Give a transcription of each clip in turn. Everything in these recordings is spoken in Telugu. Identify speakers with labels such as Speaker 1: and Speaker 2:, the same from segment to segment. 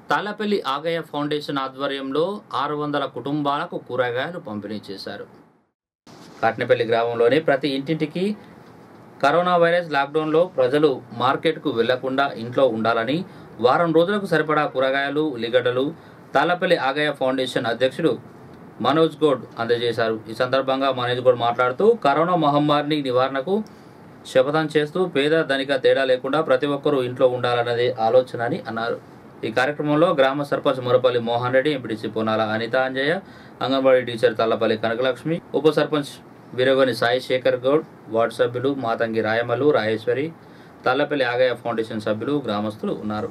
Speaker 1: తాళ్లపల్లి ఆగయ్య ఫౌండేషన్ ఆధ్వర్యంలో ఆరు వందల కుటుంబాలకు కూరగాయలు పంపిణీ చేశారు కాట్నపల్లి గ్రామంలోని ప్రతి ఇంటింటికి కరోనా వైరస్ లాక్డౌన్లో ప్రజలు మార్కెట్కు వెళ్లకుండా ఇంట్లో ఉండాలని వారం రోజులకు సరిపడా కూరగాయలు ఉల్లిగడ్డలు తాళ్లపల్లి ఆగయ్య ఫౌండేషన్ అధ్యక్షుడు మనోజ్ గౌడ్ అందజేశారు ఈ సందర్భంగా మనోజ్ గౌడ్ మాట్లాడుతూ కరోనా మహమ్మారిని నివారణకు శపథం చేస్తూ పేద ధనిక తేడా లేకుండా ప్రతి ఒక్కరూ ఇంట్లో ఉండాలన్నదే ఆలోచన అని అన్నారు ఈ కార్యక్రమంలో గ్రామ సర్పంచ్ మురపల్లి మోహన్ రెడ్డి ఎంపీటీసీ పొన్నాల అనిత అంజయ్య అంగన్వాడీ టీచర్ తల్లపల్లి కనకలక్ష్మి ఉప సర్పంచ్ వీరగోని సాయి శేఖర్ గౌడ్ వార్డు సభ్యులు మాతంగి రాయమల్లు రాజేశ్వరి తల్లపల్లి ఆగయ్య ఫౌండేషన్ సభ్యులు గ్రామస్తులు ఉన్నారు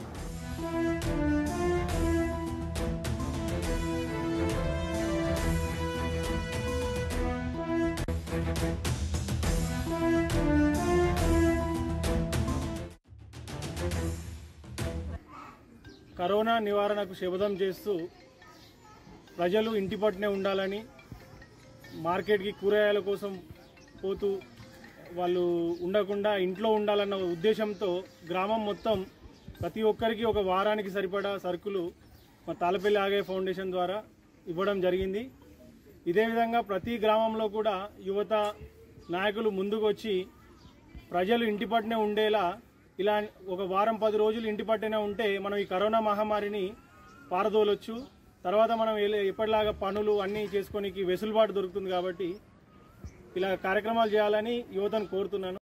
Speaker 2: కరోనా నివారణకు శపథం చేస్తూ ప్రజలు ఇంటి పట్టునే ఉండాలని మార్కెట్కి కూరగాయల కోసం పోతూ వాళ్ళు ఉండకుండా ఇంట్లో ఉండాలన్న ఉద్దేశంతో గ్రామం మొత్తం ప్రతి ఒక్కరికి ఒక వారానికి సరిపడా సరుకులు మా తాళపల్లి ఆగే ఫౌండేషన్ ద్వారా ఇవ్వడం జరిగింది ఇదే విధంగా ప్రతి గ్రామంలో కూడా యువత నాయకులు ముందుకు వచ్చి ప్రజలు ఇంటి పట్టునే ఉండేలా ఇలా ఒక వారం పది రోజులు ఇంటి పట్టునే ఉంటే మనం ఈ కరోనా మహమ్మారిని పారదోలొచ్చు తర్వాత మనం ఎల- ఎప్పటిలాగా పనులు అన్నీ చేసుకోనికి వెసులుబాటు దొరుకుతుంది కాబట్టి ఇలా కార్యక్రమాలు చేయాలని యువతను కోరుతున్నాను